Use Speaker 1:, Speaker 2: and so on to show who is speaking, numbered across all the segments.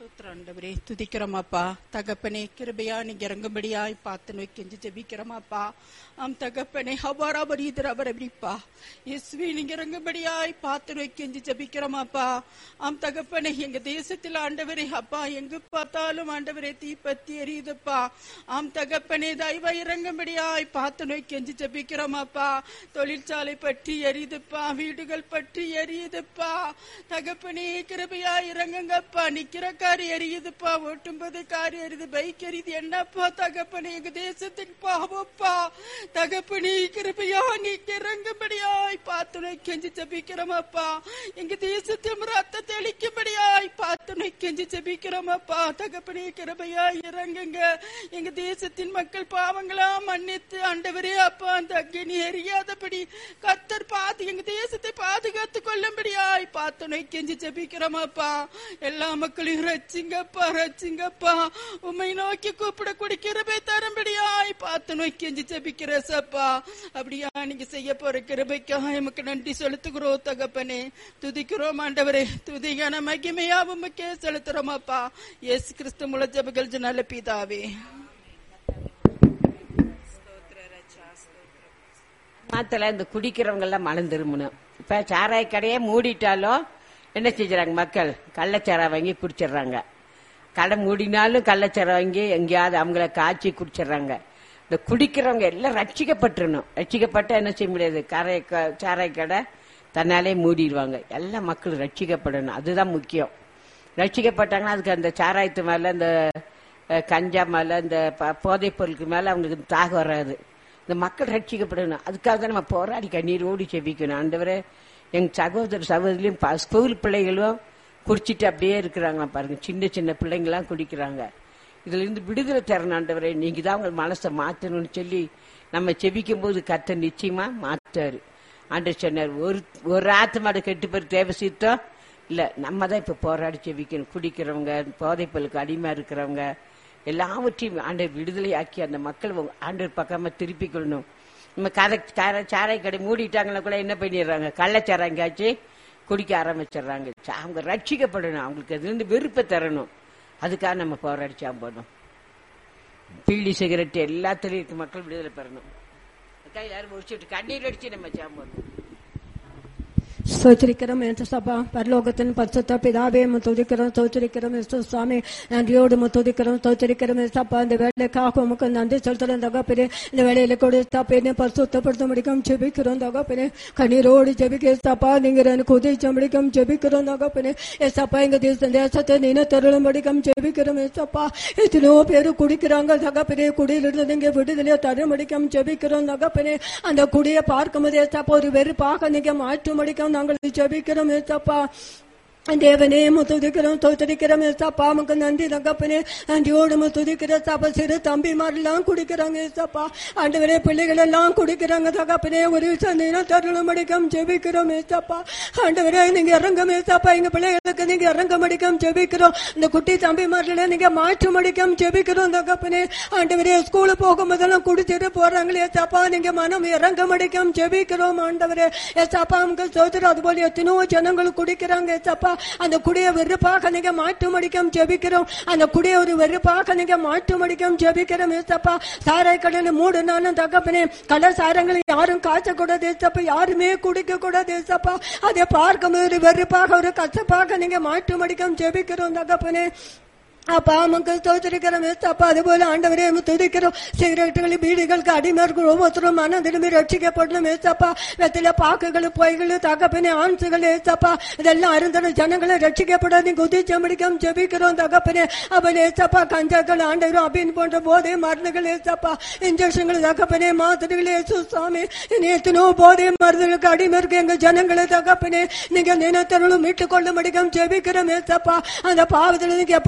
Speaker 1: ஸ்தோத்திராண்டவரே துதிக்கிறோமாப்பா தகப்பனே கிருபையா நீங்க இறங்கும்படியாய் பார்த்து நோய் கெஞ்சி ஜெபிக்கிறோமாப்பா ஆம் தகப்பனே ஹபாராபர் இதர் அவரபிப்பா இயேசுவே நீங்க இறங்கும்படியாய் பார்த்து நோய் கெஞ்சி ஜெபிக்கிறோமாப்பா ஆம் தகப்பனே எங்க தேசத்தில் ஆண்டவரே அப்பா எங்கு பார்த்தாலும் ஆண்டவரே தீப்பத்தி எரியுதுப்பா ஆம் தகப்பனே தயவா இறங்கும்படியாய் பார்த்து நோய் கெஞ்சி ஜெபிக்கிறோமாப்பா தொழிற்சாலை பற்றி எரியுதுப்பா வீடுகள் பற்றி எரியுதுப்பா தகப்பனே கிருபையா இறங்குங்கப்பா நிக்கிற கார் எரியுதுப்பா ஓட்டும்போது கார் எரியுது பைக் எரியுது என்னப்பா தகப்பனே எங்க தேசத்தின் பாவப்பா தகப்பனே கிருபையா நீங்க இறங்கும்படியாய் பார்த்துனை கெஞ்சி ஜபிக்கிறோமப்பா எங்க தேசத்தில் ரத்த தெளிக்கும்படியாய் பார்த்துனை கெஞ்சி ஜபிக்கிறோமப்பா தகப்பனே கிருபையா இறங்குங்க எங்க தேசத்தின் மக்கள் பாவங்களா மன்னித்து ஆண்டவரே அப்பா அந்த அக்னி எரியாதபடி கத்தர் பார்த்து எங்க தேசத்தை பாதுகாத்து கொள்ளும்படியாய் பார்த்துனை கெஞ்சி ஜபிக்கிறோமப்பா எல்லா மக்களையும் ரச்சிங்கப்பா ரச்சிங்கப்பா உம்மை நோக்கி கூப்பிடக்கூடிய கிருபை தரும்படியாய் பார்த்து நோக்கி கெஞ்சி ஜபிக்கிற சப்பா அப்படியா நீங்க செய்ய போற கிருபைக்காக எமக்கு நன்றி செலுத்துகிறோம் தகப்பனே துதிக்கிறோம் ஆண்டவரே துதிகான மகிமையா உமக்கே செலுத்துறோமாப்பா இயேசு கிறிஸ்து முள ஜபகள் நல்ல பிதாவே
Speaker 2: மாத்துல இந்த குடிக்கிறவங்க எல்லாம் மனம் திரும்பணும் இப்ப சாராய கடையே மூடிட்டாலும் என்ன செஞ்சுறாங்க மக்கள் கள்ளச்சாரா வாங்கி குடிச்சிடுறாங்க கடை மூடினாலும் கள்ளச்சாரம் வாங்கி எங்கேயாவது அவங்கள காய்ச்சி குடிச்சிடுறாங்க இந்த குடிக்கிறவங்க எல்லாம் ரட்சிக்கப்பட்டுறணும் ரட்சிக்கப்பட்டா என்ன செய்ய முடியாது கரை க- சாராய கடை தன்னாலே மூடிடுவாங்க எல்லா மக்களும் ரட்சிக்கப்படணும் அதுதான் முக்கியம் ரட்சிக்கப்பட்டாங்கன்னா அதுக்கு அந்த சாராயத்து மேல இந்த அஹ், கஞ்சா மேல இந்த ப- போதைப் பொருளுக்கு மேல அவங்களுக்கு தாகம் வராது இந்த மக்கள் ரட்சிக்கப்படணும் அதுக்காக தான் நம்ம போராடி கண்ணீர் ஓடி செபிக்கணும் ஆண்டவரே எங்க சகோதர சகோதரியும் ப- ஸ்கூல் பிள்ளைகளும் குடிச்சிட்டு அப்படியே இருக்கிறாங்க பாருங்க சின்ன சின்ன பிள்ளைங்களாம் குடிக்கிறாங்க இதுல இருந்து விடுதலை தரணும் ஆண்டவரே நீங்க தான் உங்க மனசை மாத்தணும்னு சொல்லி நம்ம செபிக்கும் போது கத்த நிச்சயமா மாத்தாரு ஆண்டவர் சொன்னார் ஒரு ஒரு ஆத்மாடு கெட்டு பேர் தேவை சீத்தம் இல்ல நம்ம தான் இப்ப போராடி செபிக்கணும் குடிக்கிறவங்க போதைப்பொருளுக்கு அடிமை இருக்கிறவங்க எல்லாவற்றையும் ஆண்டவர் விடுதலையாக்கி அந்த மக்கள் உங்க ஆண்டவர் பக்கமா திருப்பி கொள்ளணும் நம்ம கரை கரை சாராய கடை மூடிட்டாங்கன்னா கூட என்ன பண்ணிடுறாங்க கள்ளச்சாராயம் எங்கேயாச்சும் குடிக்க ஆரம்பிச்சிடுறாங்க சா- அவங்க ரட்சிக்கப்படணும் அவங்களுக்கு அதுலேருந்து வெறுப்பை தரணும் அதுக்காக நம்ம போராடி சாம்பணும் பீடி சிகரெட் எல்லாத்துலயும் இருக்க மக்கள் விடுதலை பெறணும் அதுக்காக எல்லாரும் முடிச்சுட்டு கண்ணீர் அடிச்சு நம்ம சாம்பணும்
Speaker 3: ஸ்தோத்திரிக்கிறோம் என்று சபா பரலோகத்தின் பரிசுத்த பிதாவே துதிக்கிறோம் ஸ்தோத்திரிக்கிறோம் இயேசு சுவாமி நன்றியோடு துதிக்கிறோம் ஸ்தோத்திரிக்கிறோம் சப்பா இந்த வேலைக்காக உமக்கு நன்றி செலுத்துறோம் தகப்பனே இந்த வேலையில கொடுத்தா பேனே பரிசுத்தப்படுத்த முடிக்கும் ஜெபிக்கிறோம் தகப்பனே கண்ணீரோடு ஜெபிக்க சப்பா நீங்க எனக்கு உதவிச்ச முடிக்கும் ஜெபிக்கிறோம் தகப்பனே ஏசப்பா எங்க தேச தேசத்தை நீன தருளும் முடிக்கும் ஜெபிக்கிறோம் ஏசப்பா எத்தனையோ பேர் குடிக்கிறாங்க தகப்பனே குடியிலிருந்து நீங்க விடுதலையோ தர முடிக்கும் ஜெபிக்கிறோம் தகப்பனே அந்த குடியை பார்க்கும்போது ஏசப்பா ஒரு வெறுப்பாக நீங்க மாற்ற முடிக்கும் நாங்கள் ஜெபிக்கிறோம் ஏசப்பா தேவனே முத்துதிக்கிறோம் தோத்தரிக்கிறோம் ஏசப்பா நமக்கு நன்றி தகப்பனே நன்றியோடு முத்துதிக்கிற சப்பா சிறு தம்பிமாரெல்லாம் குடிக்கிறாங்க ஏசப்பா ஆண்டவரே பிள்ளைகள் எல்லாம் குடிக்கிறாங்க தகப்பனே ஒரு சந்தினம் தருணம் அடிக்கம் ஜெபிக்கிறோம் ஏசப்பா ஆண்டவரே நீங்க இறங்கும் ஏசப்பா எங்க பிள்ளைகளுக்கு நீங்க இறங்க மடிக்கம் ஜெபிக்கிறோம் இந்த குட்டி தம்பிமார்களை நீங்க மாற்று மடிக்கம் ஜெபிக்கிறோம் தகப்பனே ஆண்டவரே ஸ்கூலு போகும்போதெல்லாம் குடிச்சிட்டு போறாங்களே ஏசப்பா நீங்க மனம் இறங்க மடிக்கம் ஜெபிக்கிறோம் ஆண்டவரே ஏசப்பா நமக்கு சோதரம் அதுபோல எத்தனையோ ஜனங்கள் குடிக்கிறாங்க ஏசப்பா அந்த குடிய வெறுப்பாக நீங்க மாற்று மடிக்கம் ஜெபிக்கிறோம் அந்த குடிய ஒரு வெறுப்பாக நீங்க மாற்று மடிக்கம் ஜெபிக்கிறோம் ஏசப்பா சாராய கடனை மூடு நானும் தகப்பனே கள்ள சாரங்களை யாரும் காய்ச்சக்கூடாது ஏசப்பா யாருமே குடிக்க கூடாது ஏசப்பா அதை பார்க்கும்போது ஒரு வெறுப்பாக ஒரு கசப்பாக நீங்க மாற்று மடிக்கம் ஜெபிக்கிறோம் தகப்பனே அப்பா மக்கள் தோற்றிருக்கிறோம் அப்பா அதுபோல ஆண்டவரே துதிக்கிறோம் சிகரெட்டுகள் பீடிகளுக்கு அடிமை இருக்கிற ஒவ்வொருத்தரும் மன திரும்பி ரட்சிக்கப்படணும் ஏசப்பா வெத்தில பாக்குகள் பொய்கள் தகப்பனே ஆன்சுகள் ஏசப்பா இதெல்லாம் அருந்தரும் ஜனங்களை ரட்சிக்கப்படாது குதிச்ச முடிக்கும் ஜெபிக்கிறோம் தகப்பனே அவன் ஏசப்பா கஞ்சாக்கள் ஆண்டவரும் அப்படின்னு போன்ற போதை மருந்துகள் ஏசப்பா இன்ஜெக்ஷன்கள் தகப்பனே மாத்திரைகள் ஏசு சாமி இனி எத்தனோ போதை மருந்துகளுக்கு அடிமை இருக்கு எங்க ஜனங்களை தகப்பனே நீங்க நினைத்தருளும் மீட்டுக் கொள்ள முடிக்கும் ஜெபிக்கிறோம் ஏசப்பா அந்த பாவத்தில் நீங்க எப்படியாவது அவங்க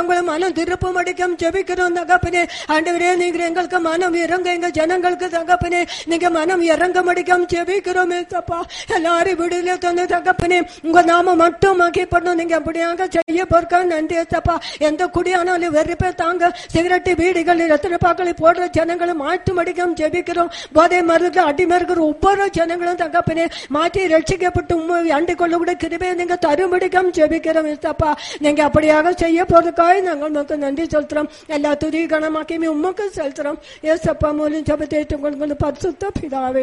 Speaker 3: உங்களை மனம் திருப்பம் அடிக்கும் ஜெபிக்கிறோம் தகப்பனே ஆண்டவரே நீங்க எங்களுக்கு மனம் இறங்க எங்க ஜனங்களுக்கு தகப்பனே நீங்க மனம் இறங்க மடிக்கும் ஜெபிக்கிறோம் ஏசப்பா எல்லாரும் விடுதலை தந்து தகப்பனே உங்க நாம மட்டும் மகிப்படணும் நீங்க அப்படியாக செய்ய பொறுக்க நன்றி ஏசப்பா எந்த குடியானாலும் வெறுப்பே தாங்க சிகரெட்டு வீடுகள் ரத்தின பாக்களை போடுற ஜனங்களை மாட்டு மடிக்கும் ஜெபிக்கிறோம் போதை மருந்து அடிமை இருக்கிற ஒவ்வொரு ஜனங்களும் தகப்பனே மாற்றி ரட்சிக்கப்பட்டு உண்மை அண்டு கொள்ள கூட கிருபையை நீங்க தருமடிக்கம் ஜெபிக்கிறோம் ஏசப்பா நீங்க அப்படியாக செய்ய போறதுக்காக நாங்கள் உமக்கு நன்றி செலுத்துறோம் எல்லா துதி கணமாக்கியுமே உமக்கு செலுத்துறோம் ஏசப்பா மூலம் ஜபத்தை கொண்டு பரிசுத்த பிதாவே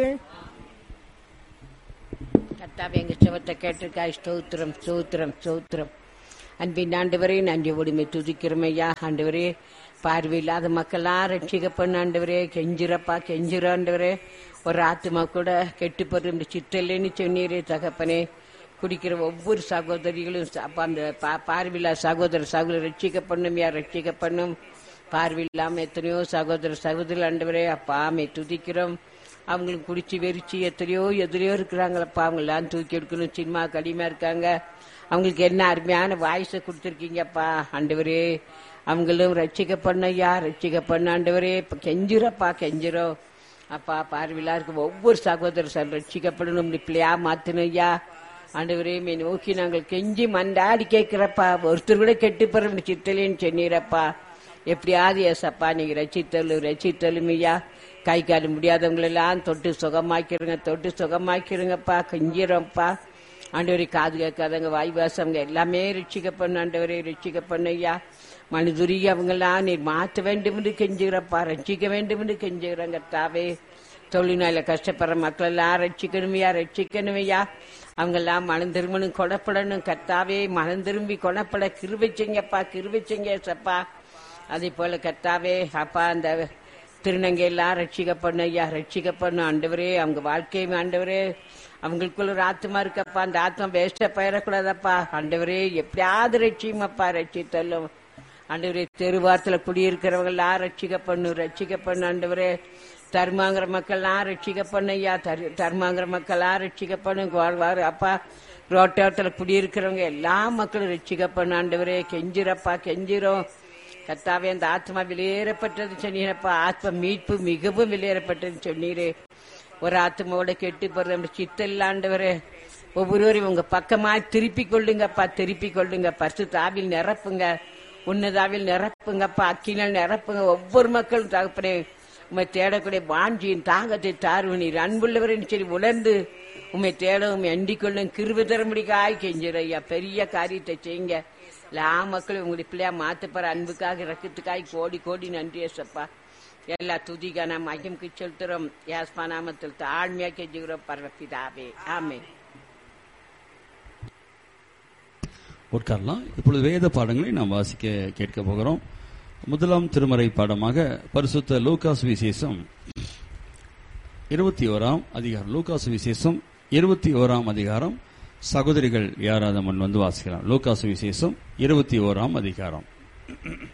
Speaker 2: கர்த்தாவே எங்க செவத்தை கேட்டிருக்காய் ஸ்தோத்திரம் ஸ்தோத்திரம் ஸ்தோத்திரம் அன்பின் ஆண்டவரே நன்றி ஒடுமை துதிக்கிறோம் ஐயா ஆண்டவரே பார்வையில்லாத மக்களாம் ரட்சிக்க பண்ண ஆண்டவரே கெஞ்சிரப்பா கெஞ்சிர ஆண்டவரே ஒரு ஆத்மா கூட கெட்டு போற இந்த சித்தல்லைன்னு சொன்னீரே தகப்பனே குடிக்கிற ஒவ்வொரு சகோதரிகளும் ச- அப்ப அந்த பா- பார்வையில்லா சகோதர சகோதரர் ரட்சிக்க பண்ணும் யார் ரட்சிக்க பண்ணும் பார்வையில்லாம எத்தனையோ சகோதர சகோதரி ஆண்டவரே அப்பா ஆமை துதிக்கிறோம் அவங்களுக்கு குடிச்சு வெறிச்சு எத்தனையோ எதிரையோ இருக்கிறாங்களப்பா அவங்களாம் தூக்கி எடுக்கணும் சினிமா கடிமையா இருக்காங்க அவங்களுக்கு என்ன அருமையான வாய்ஸை கொடுத்துருக்கீங்கப்பா ஆண்டவரே அவங்களும் ரட்சிக்க பண்ணையா ரட்சிக்க பண்ண ஆண்டவரே இப்ப கெஞ்சிரப்பா கெஞ்சிரும் அப்பா பார்வையிலா இருக்க ஒவ்வொரு சகோதர சார் ரட்சிக்கப்படணும் பிள்ளையா மாத்தணையா ஆண்டவரே மே நோக்கி நாங்கள் கெஞ்சி மண்டாடி கேட்கிறப்பா ஒருத்தர் கூட கெட்டு போற சித்தலேன்னு சொன்னீரப்பா எப்படியாவது ஏசப்பா நீங்க ரசித்தலும் ரசித்தலும் ஐயா கை கால் முடியாதவங்களெல்லாம் தொட்டு சுகமாக்கிருங்க தொட்டு சுகமாக்கிருங்கப்பா கெஞ்சிரம்ப்பா ஆண்டவரை காது கேட்காதவங்க வாய் வாசவங்க எல்லாமே ரட்சிக்க பண்ண ஆண்டவரை ரட்சிக்க பண்ண ஐயா மனுதுரி அவங்கெல்லாம் நீர் மாற்ற வேண்டும் என்று கெஞ்சுகிறப்பா ரட்சிக்க வேண்டும் என்று கெஞ்சுகிறாங்க தாவே தொழில்நாள கஷ்டப்படுற மக்கள் எல்லாம் ரட்சிக்கணுமையா ரட்சிக்கணுமையா அவங்க எல்லாம் மனம் திரும்பணும் கொடப்படணும் கத்தாவே மனம் திரும்பி கொடப்பட கிருவிச்சிங்கப்பா கிருவிச்சிங்க சப்பா அதே போல கத்தாவே அப்பா அந்த திருநங்கையெல்லாம் ரட்சிக்க பண்ண ஐயா ரட்சிக்க பண்ண ஆண்டவரே அவங்க வாழ்க்கையும் ஆண்டவரே அவங்களுக்குள்ள ஒரு ஆத்மா இருக்கப்பா அந்த ஆத்மா வேஸ்ட பயிரக்கூடாதப்பா ஆண்டவரே எப்படியாவது ரட்சியுமப்பா ரட்சித்தல்லும் ஆண்டவரே தெருவாரத்துல குடியிருக்கிறவங்க எல்லாம் ரட்சிக்க பண்ணு ரட்சிக்க பண்ணு ஆண்டவரே தர்மாங்கிற மக்கள்லாம் ரட்சிக்க பண்ணு ஐயா தர்- தர்மாங்கிற மக்கள்லாம் ரட்சிக்க பண்ணு வாழ்வாரு அப்பா ரோட்டோரத்துல குடியிருக்கிறவங்க எல்லா மக்களும் ரட்சிக்க பண்ணு ஆண்டவரே கெஞ்சிரப்பா கெஞ்சிரும் கத்தாவே அந்த ஆத்மா வெளியேறப்பட்டது சொன்னீரப்பா ஆத்மா மீட்பு மிகவும் வெளியேறப்பட்டது சொன்னீரே ஒரு ஆத்மாவோட கெட்டு போறது நம்ம சித்தல்லாண்டவரே ஒவ்வொருவரையும் உங்க பக்கமா திருப்பி கொள்ளுங்கப்பா திருப்பி கொள்ளுங்க பரிசு தாவில் நிரப்புங்க உன்னதாவில் நிரப்புங்கப்பா அக்கினால் நிரப்புங்க ஒவ்வொரு மக்களும் தகப்பனே உண்மை தேடக்கூடிய வாஞ்சியின் தாகத்தை தாருவனீர் அன்புள்ளவரின் சரி உணர்ந்து உண்மை தேட உண்மை அண்டிக் கொள்ளும் கிருப தரமுடிக்காய் கெஞ்சிரு ஐயா பெரிய காரியத்தை செய்யுங்க எல்லா மக்களும் உங்களுடைய பிள்ளையா மாத்தப்பற அன்புக்காக ரக்கத்துக்காய் கோடி கோடி நன்றி ஏசப்பா எல்லா துதிக்கான மகிம்க்கு செலுத்துறோம் யாஸ்மா நாமத்தில் தாழ்மையா கெஞ்சுகிறோம் பரவப்பிதாவே ஆமே
Speaker 4: உட்காரலாம் இப்பொழுது வேத பாடங்களை நாம் வாசிக்க கேட்க போகிறோம் முதலாம் திருமறை பாடமாக பரிசுத்த லூகாஸ் விசேஷம் இருபத்தி ஓராம் அதிகாரம் லூகாஸ் விசேஷம் இருபத்தி ஓராம் அதிகாரம் சகோதரிகள் யாராவது முன் வந்து வாசிக்கலாம் லூகாஸ் விசேஷம் இருபத்தி ஓராம் அதிகாரம்